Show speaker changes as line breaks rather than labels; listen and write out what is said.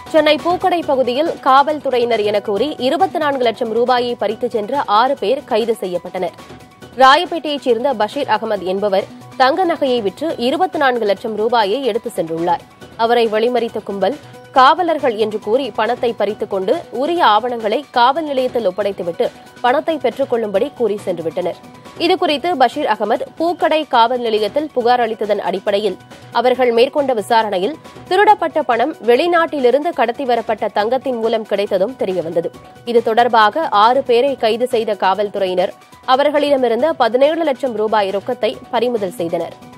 சென்னை பூக்கடை பகுதியில் காவல்துறையினர் என கூறி இருபத்தி நான்கு லட்சம் ரூபாயை பறித்துச் சென்ற ஆறு பேர் கைது செய்யப்பட்டனர் ராயப்பேட்டையைச் சேர்ந்த பஷீர் அகமது என்பவர் தங்க நகையை விற்று இருபத்தி நான்கு லட்சம் ரூபாயை எடுத்து சென்றுள்ளார் அவரை வழிமறித்த கும்பல் காவலர்கள் என்று கூறி பணத்தை பறித்துக் கொண்டு உரிய ஆவணங்களை காவல் நிலையத்தில் ஒப்படைத்துவிட்டு பணத்தை பெற்றுக் கொள்ளும்படி கூறி சென்றுவிட்டனர் இதுகுறித்து பஷீர் அகமது பூக்கடை காவல் நிலையத்தில் புகார் அளித்ததன் அடிப்படையில் அவர்கள் மேற்கொண்ட விசாரணையில் திருடப்பட்ட பணம் வெளிநாட்டிலிருந்து கடத்தி வரப்பட்ட தங்கத்தின் மூலம் கிடைத்ததும் தெரியவந்தது இது தொடர்பாக ஆறு பேரை கைது செய்த காவல்துறையினர் அவர்களிடமிருந்த பதினேழு லட்சம் ரூபாய் ரொக்கத்தை பறிமுதல் செய்தனர்